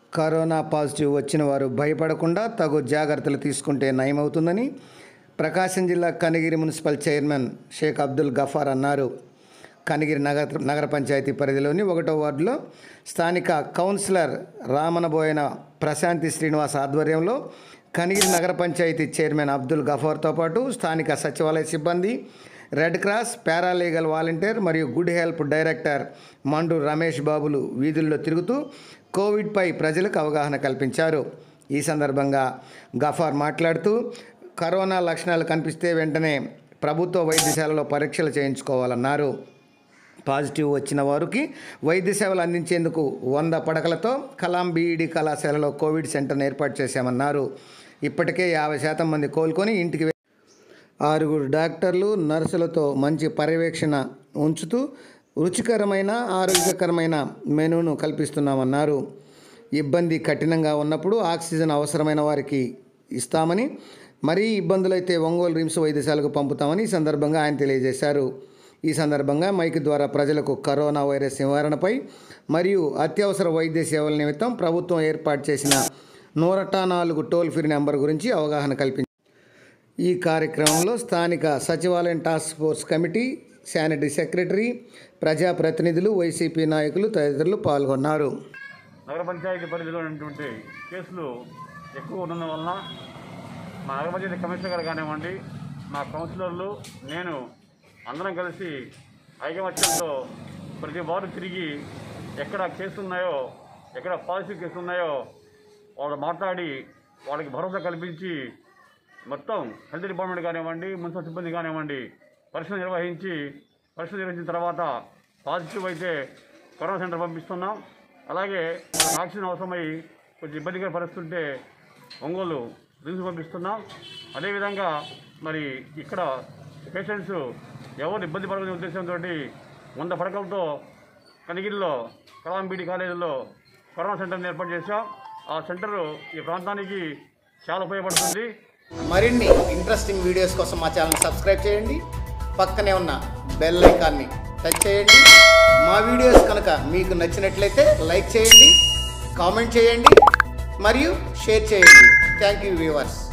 corona positive వచ్చిన వారు భయపడకుండా తగు జాగ్రత్తలు తీసుకుంటే నయమవుతుందని ప్రకాశం జిల్లా కనిగిరి మున్సిపల్ చైర్మన్ షేక్ అబ్దుల్ గఫార్ అన్నారు కనిగిరి నగర నగర పంచాయతీ పరిధిలోని ఒకటో వార్డులో స్థానిక కౌన్సిలర్ రామనబోయిన ప్రశాంతి శ్రీనివాస్ ఆధ్వర్యంలో కనిగిరి నగర పంచాయతీ చైర్మన్ అబ్దుల్ గఫార్తో పాటు స్థానిక సచివాలయ సిబ్బంది రెడ్ క్రాస్ పారాలీగల్ వాలంటీర్ మరియు good help director Mandu Ramesh బాబులు వీధుల్లో తిరుగుతూ కోవిడ్పై ప్రజలకు అవగాహన కల్పించారు ఈ సందర్భంగా గఫార్ మాట్లాడుతూ కరోనా లక్షణాలు కనిపిస్తే వెంటనే ప్రభుత్వ వైద్యశాలలో పరీక్షలు చేయించుకోవాలన్నారు పాజిటివ్ వచ్చిన వారికి వైద్య సేవలు అందించేందుకు వంద పడకలతో కలాం బీఈడి కళాశాలలో కోవిడ్ సెంటర్ను ఏర్పాటు చేశామన్నారు ఇప్పటికే యాభై శాతం మంది కోలుకొని ఇంటికి వె- ఆరుగురు డాక్టర్లు నర్సులతో మంచి పర్యవేక్షణ ఉంచుతూ రుచికరమైన ఆరోగ్యకరమైన మెనూను కల్పిస్తున్నామన్నారు ఇబ్బంది కఠినంగా ఉన్నప్పుడు ఆక్సిజన్ అవసరమైన వారికి ఇస్తామని మరీ ఇబ్బందులైతే ఒంగోలు రిమ్స్ వైద్యశాలకు పంపుతామని ఈ సందర్భంగా ఆయన తెలియజేశారు ఈ సందర్భంగా మైక్ ద్వారా ప్రజలకు కరోనా వైరస్ నివారణపై మరియు అత్యవసర వైద్య సేవల నిమిత్తం ప్రభుత్వం ఏర్పాటు చేసిన నూట నాలుగు టోల్ ఫ్రీ నెంబర్ గురించి అవగాహన కల్పించారు ఈ కార్యక్రమంలో స్థానిక సచివాలయం task force committee sanitary secretary ప్రజాప్రతినిధులు వైసీపీ నాయకులు తదితరులు పాల్గొన్నారు నగర పంచాయతీ పరిధిలో ఉన్నటువంటి కేసులు ఎక్కువ ఉన్నందు వలన మా నగర పంచాయతీ కమిషనర్ గారు కానివ్వండి మా కౌన్సిలర్లు నేను అందరం కలిసి ఐకమత్యంతో ప్రతి వారు తిరిగి ఎక్కడ కేసులు ఉన్నాయో ఎక్కడ పాజిటివ్ కేసులు ఉన్నాయో వాళ్ళు మాట్లాడి వాళ్ళకి భరోసా కల్పించి మొత్తం హెల్త్ డిపార్ట్మెంట్ కానివ్వండి మున్సిపల్ సిబ్బంది కానివ్వండి పరీక్ష నిర్వహించి పరీక్ష నిర్వహించిన తర్వాత పాజిటివ్ అయితే కరోనా సెంటర్ పంపిస్తున్నాం అలాగే మనకు ఆక్సిజన్ అవసరమై కొంచెం ఇబ్బందిగా పరిస్థితుంటే ఒంగోలు రిమ్స్ పంపిస్తున్నాం అదేవిధంగా మరి ఇక్కడ పేషెంట్స్ ఎవరు ఇబ్బంది పడకనే ఉద్దేశంతో వంద పడకలతో కనిగిరిలో కలాంబీడి కాలేజీలో కరోనా సెంటర్ని ఏర్పాటు చేశాం ఆ సెంటర్ ఈ ప్రాంతానికి చాలా ఉపయోగపడుతుంది మరిన్ని ఇంట్రెస్టింగ్ వీడియోస్ కోసం మా ఛానల్ సబ్స్క్రైబ్ చేయండి పక్కనే ఉన్న బెల్ ఐకాన్ని టచ్ చేయండి మా వీడియోస్ కనుక మీకు నచ్చినట్లయితే లైక్ చేయండి కామెంట్ చేయండి మరియు షేర్ చేయండి థ్యాంక్ యూ వ్యూవర్స్